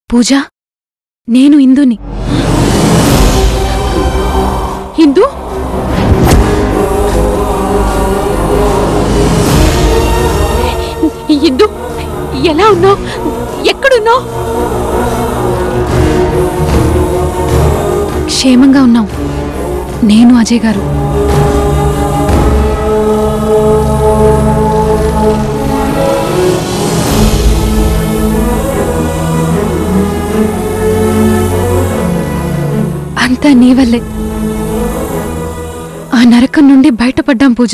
పూజ నేను ఇందుని హిందూ హిందూ ఎలా ఉన్నావు ఎక్కడున్నావు క్షేమంగా ఉన్నాం నేను అజయ్ గారు అంతా నీ వల్లే ఆ నరకం నుండి బయటపడ్డాం పూజ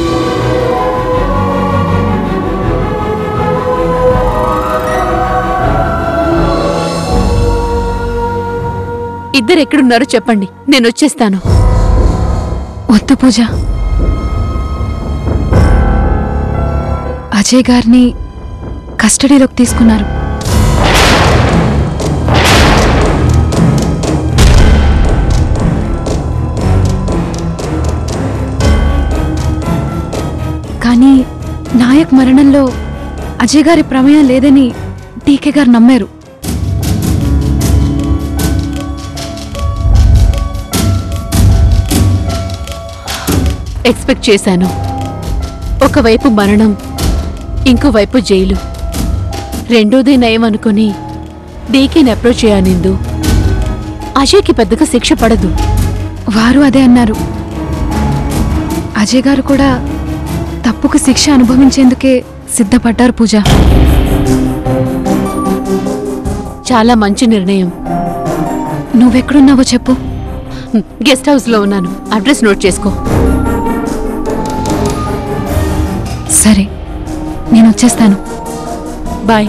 ఇద్దరు ఎక్కడున్నారో చెప్పండి నేను వచ్చేస్తాను వద్దు పూజ అజయ్ గారిని కస్టడీలోకి తీసుకున్నారు కానీ నాయక్ మరణంలో అజయ్ గారి ప్రమేయం లేదని టీకే గారు నమ్మారు ఎక్స్పెక్ట్ చేశాను ఒకవైపు మరణం ఇంకోవైపు జైలు రెండోదే నయం అనుకుని డీకేని అప్రోచ్ చేయనిందు అజయ్కి పెద్దగా శిక్ష పడదు వారు అదే అన్నారు అజయ్ గారు కూడా తప్పుకు శిక్ష అనుభవించేందుకే సిద్ధపడ్డారు పూజ చాలా మంచి నిర్ణయం నువ్వెక్కడున్నావో చెప్పు గెస్ట్ హౌస్ లో ఉన్నాను అడ్రస్ నోట్ చేసుకో సరే నేను వచ్చేస్తాను bye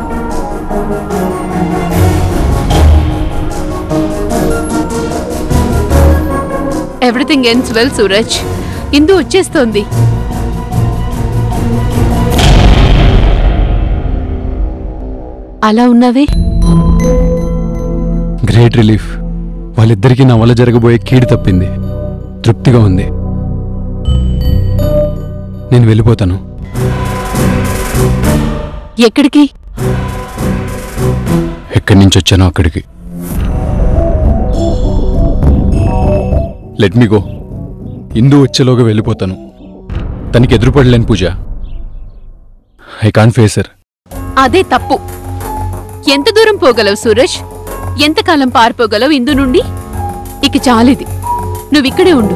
everything ends well Suraj Indu వచ్చేస్తోంది అలా ఉన్నావే గ్రేట్ రిలీఫ్ వాళ్ళిద్దరికీ నా వల్ల జరగబోయే కీడు తప్పింది తృప్తిగా ఉంది నేను వెళ్ళిపోతాను ఎక్కడికి ఎక్కడి నుంచి వచ్చానో అక్కడికి లెట్ మీ గో ఇందు వచ్చేలోగా వెళ్ళిపోతాను తనకి ఎదురుపడలేను పూజ ఐ కాన్ ఫేసర్ అదే తప్పు ఎంత దూరం పోగలవు సూరజ్ ఎంతకాలం పారిపోగలవు ఇందు నుండి ఇక చాలిది నువ్విక్కడే ఉండు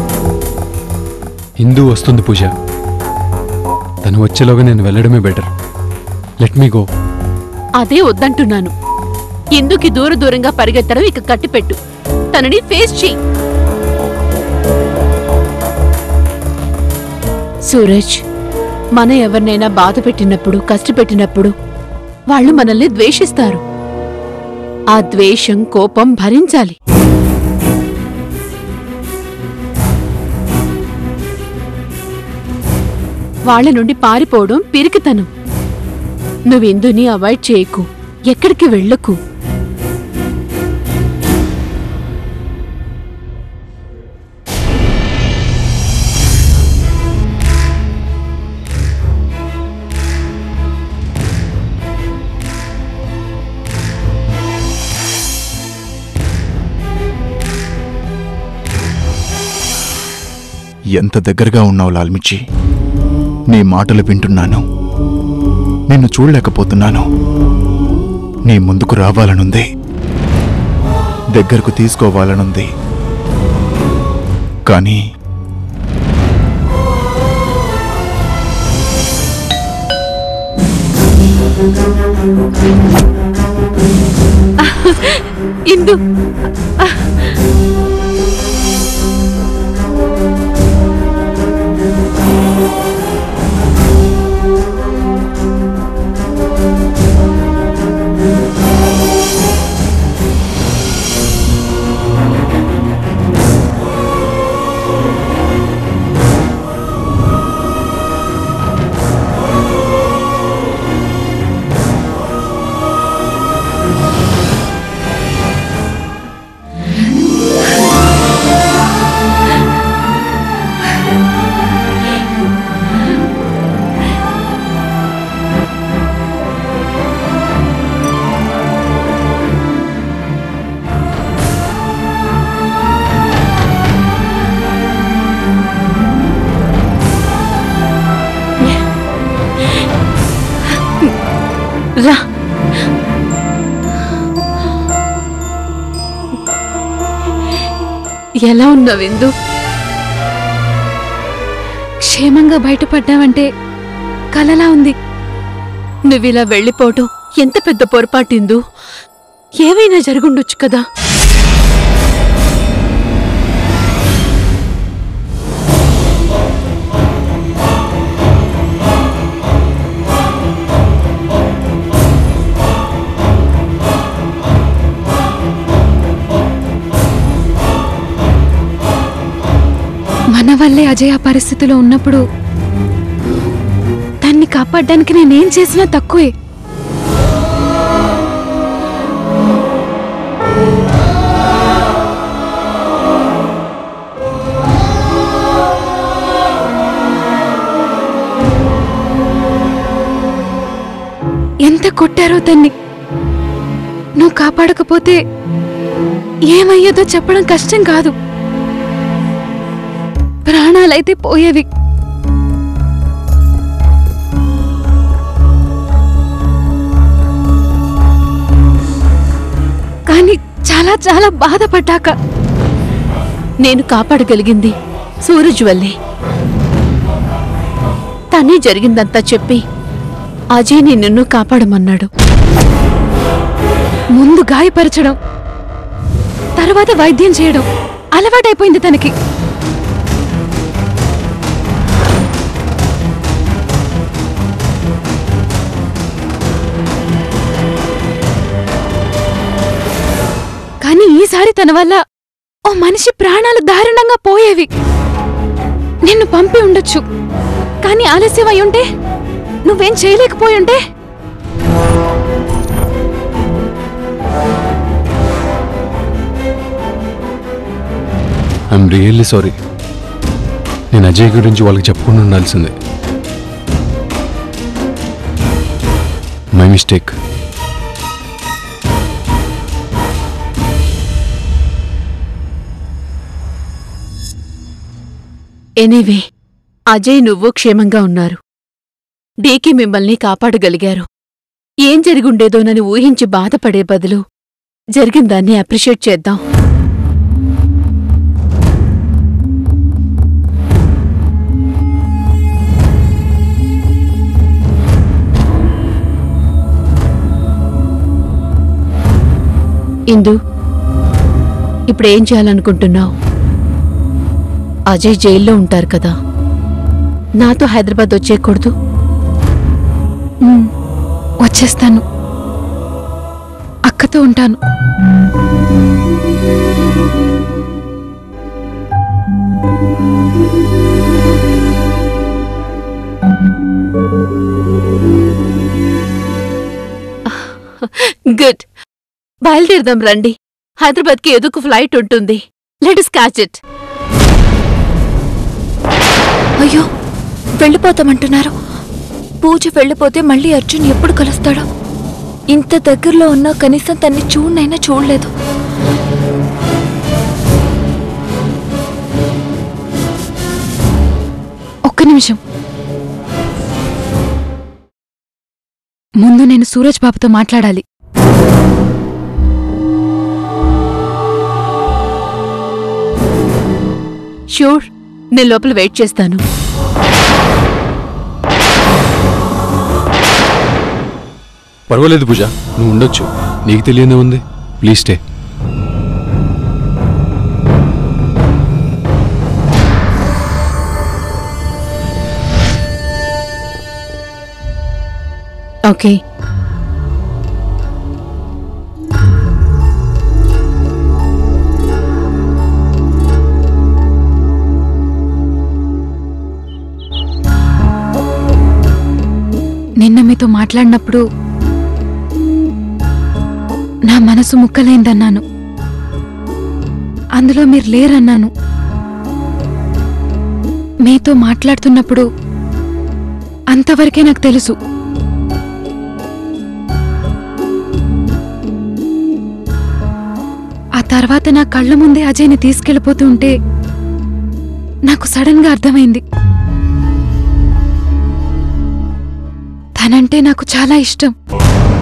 హిందూ వస్తుంది పూజ తను వచ్చేలోగా నేను వెళ్ళడమే బెటర్ లెట్ మీ గో అదే వద్దంటున్నాను ఎందుకి దూర దూరంగా పరిగెత్తడం ఇక కట్టిపెట్టు తనని ఫేస్ చెయ్యి సూరజ్ మనం ఎవరినైనా బాధ పెట్టినప్పుడు కష్టపెట్టినప్పుడు వాళ్ళు మనల్ని ద్వేషిస్తారు ఆ ద్వేషం కోపం భరించాలి వాళ్ళ నుండి పారిపోవడం పిరికితనం నువ్వెందుని అవాయిడ్ చేయకు ఎక్కడికి వెళ్ళకు ఎంత దగ్గరగా ఉన్నావు లాల్మిచ్చి నీ మాటలు వింటున్నాను నిన్ను చూడలేకపోతున్నాను నీ ముందుకు రావాలనుంది దగ్గరకు తీసుకోవాలనుంది కానీ ఇందు రా ఎలా ఉన్నావు ఇందు క్షేమంగా బయటపడ్డావంటే కలలా ఉంది నువ్విలా వెళ్ళిపోవటం ఎంత పెద్ద పొరపాటిందు ఏవైనా జరుగుండొచ్చు కదా మన వల్లే అజయ్ ఆ పరిస్థితిలో ఉన్నప్పుడు దాన్ని కాపాడడానికి నేనేం చేసినా తక్కువే ఎంత కొట్టారో దాన్ని నువ్వు కాపాడకపోతే ఏమయ్యేదో చెప్పడం కష్టం కాదు ప్రాణాలైతే పోయేవి కానీ చాలా చాలా బాధపడ్డాక నేను కాపాడగలిగింది సూరజ్ వల్లే తనే జరిగిందంతా చెప్పి అజయ్ నిన్ను కాపాడమన్నాడు ముందు గాయపరచడం తర్వాత వైద్యం చేయడం అలవాటైపోయింది తనకి కానీ ఈసారి తన వల్ల ఓ మనిషి ప్రాణాలు దారుణంగా పోయేవి నిన్ను పంపి ఉండొచ్చు కానీ ఆలస్యం అయి ఉంటే నువ్వేం చేయలేకపోయి ఉంటే ఐఎమ్ రియల్లీ సారీ నేను అజయ్ గురించి వాళ్ళకి చెప్పుకుని ఉండాల్సిందే మై మిస్టేక్ ఎనీవే అజయ్ నువ్వు క్షేమంగా ఉన్నారు డీకి మిమ్మల్ని కాపాడగలిగారు ఏం జరిగుండేదోనని ఊహించి బాధపడే బదులు జరిగిందాన్ని అప్రిషియేట్ చేద్దాం ఇందు ఇప్పుడేం చేయాలనుకుంటున్నావు అజయ్ జైల్లో ఉంటారు కదా నాతో హైదరాబాద్ వచ్చేయకూడదు ఉమ్, వచ్చేస్తాను అక్కతో ఉంటాను గుడ్ బయలుదేరదాం రండి హైదరాబాద్కి ఎదుకు ఫ్లైట్ ఉంటుంది లెట్ స్కాచ్ ఇట్ అయ్యో వెళ్ళిపోతామంటున్నారు పూజ వెళ్ళిపోతే మళ్ళీ అర్జున్ ఎప్పుడు కలుస్తాడో ఇంత దగ్గరలో ఉన్నా కనీసం తన్ని చూడనైనా చూడలేదు ఒక్క నిమిషం ముందు నేను సూరజ్ బాబుతో మాట్లాడాలి షూర్ నేను లోపల వెయిట్ చేస్తాను పర్వాలేదు పూజ నువ్వు ఉండొచ్చు నీకు తెలియదే ఉంది ప్లీజ్ స్టే ఓకే నిన్న మీతో మాట్లాడినప్పుడు నా మనసు ముక్కలైందన్నాను అందులో మీరు లేరన్నాను మీతో మాట్లాడుతున్నప్పుడు అంతవరకే నాకు తెలుసు ఆ తర్వాత నా కళ్ళ ముందే అజయ్ని తీసుకెళ్ళిపోతూ ఉంటే నాకు సడన్ గా అర్థమైంది తనంటే నాకు చాలా ఇష్టం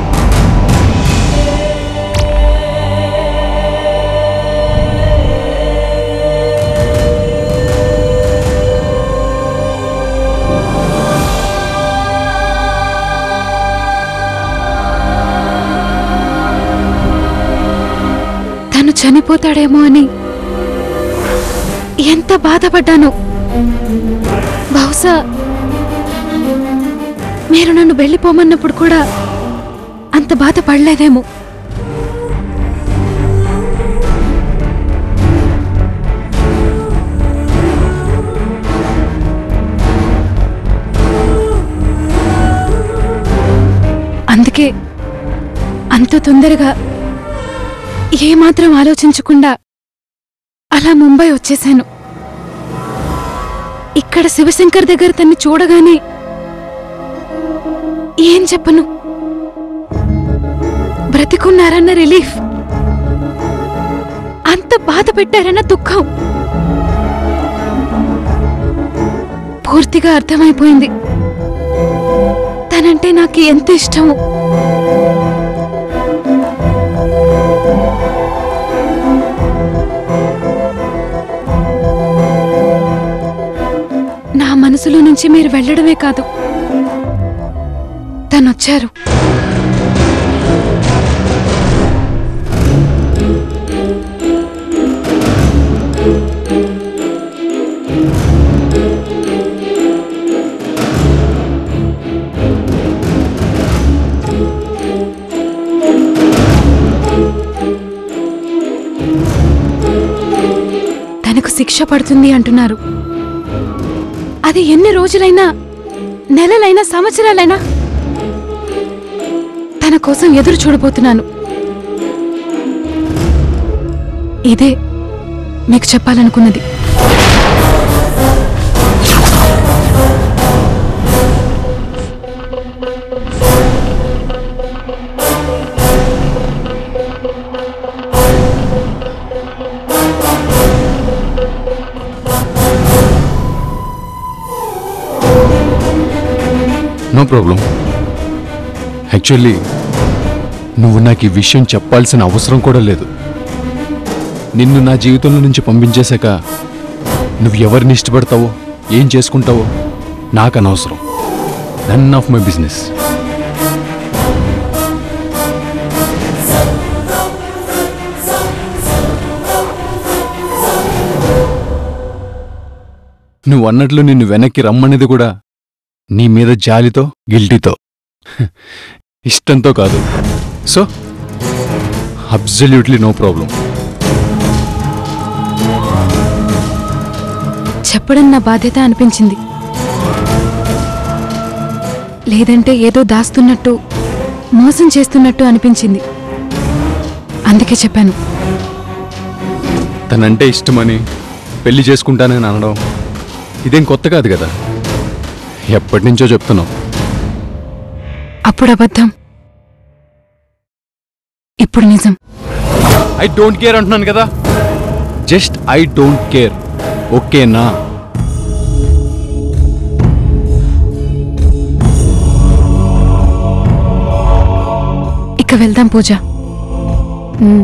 చనిపోతాడేమో అని ఎంత బాధపడ్డాను బహుశా మీరు నన్ను వెళ్ళిపోమన్నప్పుడు కూడా అంత బాధపడలేదేమో అందుకే అంత తొందరగా ఏమాత్రం ఆలోచించకుండా అలా ముంబై వచ్చేశాను ఇక్కడ శివశంకర్ దగ్గర తన్ని చూడగానే ఏం చెప్పను బ్రతికున్నారన్న రిలీఫ్ అంత బాధ పెట్టారన్న దుఃఖం పూర్తిగా అర్థమైపోయింది తనంటే నాకు ఎంత ఇష్టమో నా మనసులో నుంచి మీరు వెళ్ళడమే కాదు తనొచ్చారు తనకు శిక్ష పడుతుంది అంటున్నారు అది ఎన్ని రోజులైనా నెలలైనా సంవత్సరాలైనా తన కోసం ఎదురు చూడబోతున్నాను ఇదే మీకు చెప్పాలనుకున్నది నో ప్రాబ్లం యాక్చువల్లీ నువ్వు నాకు ఈ విషయం చెప్పాల్సిన అవసరం కూడా లేదు నిన్ను నా జీవితంలో నుంచి పంపించేశాక నువ్వు ఎవరిని ఇష్టపడతావో ఏం చేసుకుంటావో నాకు అనవసరం నన్ ఆఫ్ మై బిజినెస్ నువ్వు అన్నట్లు నిన్ను వెనక్కి రమ్మనేది కూడా నీ మీద జాలితో గిల్టీతో ఇష్టంతో కాదు సో అబ్జల్యూట్లీ నో ప్రాబ్లం చెప్పడం నా బాధ్యత అనిపించింది లేదంటే ఏదో దాస్తున్నట్టు మోసం చేస్తున్నట్టు అనిపించింది అందుకే చెప్పాను తనంటే ఇష్టమని పెళ్లి చేసుకుంటానని అనడం ఇదేం కొత్త కాదు కదా ఎప్పటి నుంచో చెప్తున్నావు అప్పుడు అబద్ధం ఇప్పుడు నిజం ఐ డోంట్ కేర్ అంటున్నాను కదా జస్ట్ ఐ డోంట్ కేర్ ఓకేనా ఇక వెళ్దాం పూజ ఉమ్.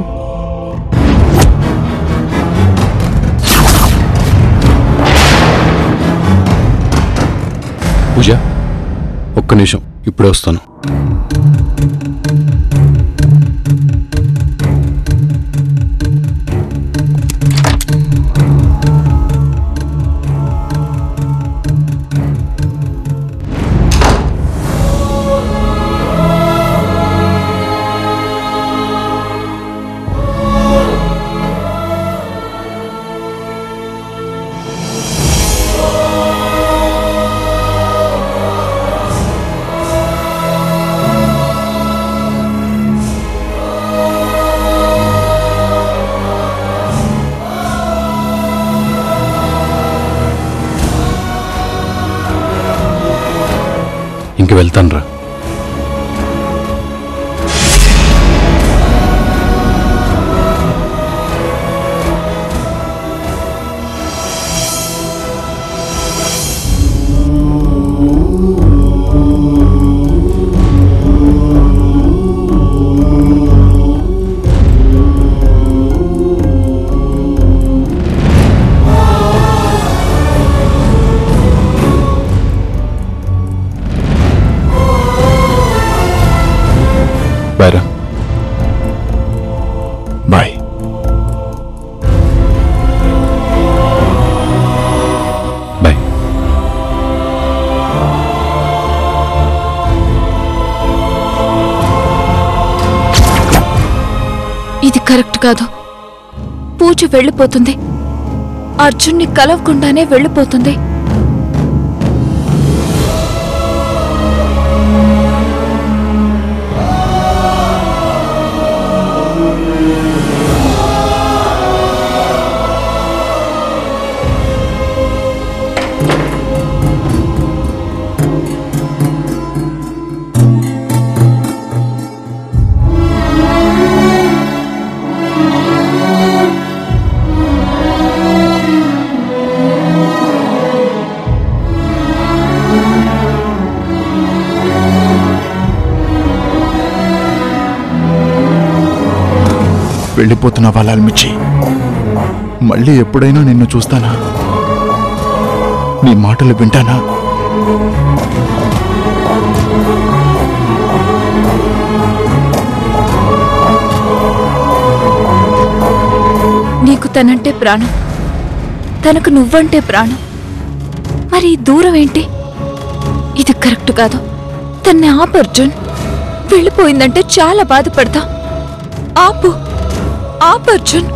పూజ ఒక్క నిమిషం ఇప్పుడే వస్తాను ఇంక వెళ్తాను రా బాయ్ రా బాయ్ ఇది కరెక్ట్ కాదు పూజ వెళ్ళిపోతుంది అర్జున్ని కలవకుండానే వెళ్ళిపోతుంది వెళ్ళిపోతున్నావా లాల్మిచ్చి మళ్ళీ ఎప్పుడైనా నిన్ను చూస్తానా నీ మాటలు వింటానా నీకు తనంటే ప్రాణం తనకు నువ్వంటే ప్రాణం మరి ఈ దూరం ఏంటి ఇది కరెక్ట్ కాదు తన్ని ఆపు అర్జున్ వెళ్ళిపోయిందంటే చాలా బాధపడతా ఆపు ఆపు అర్జున్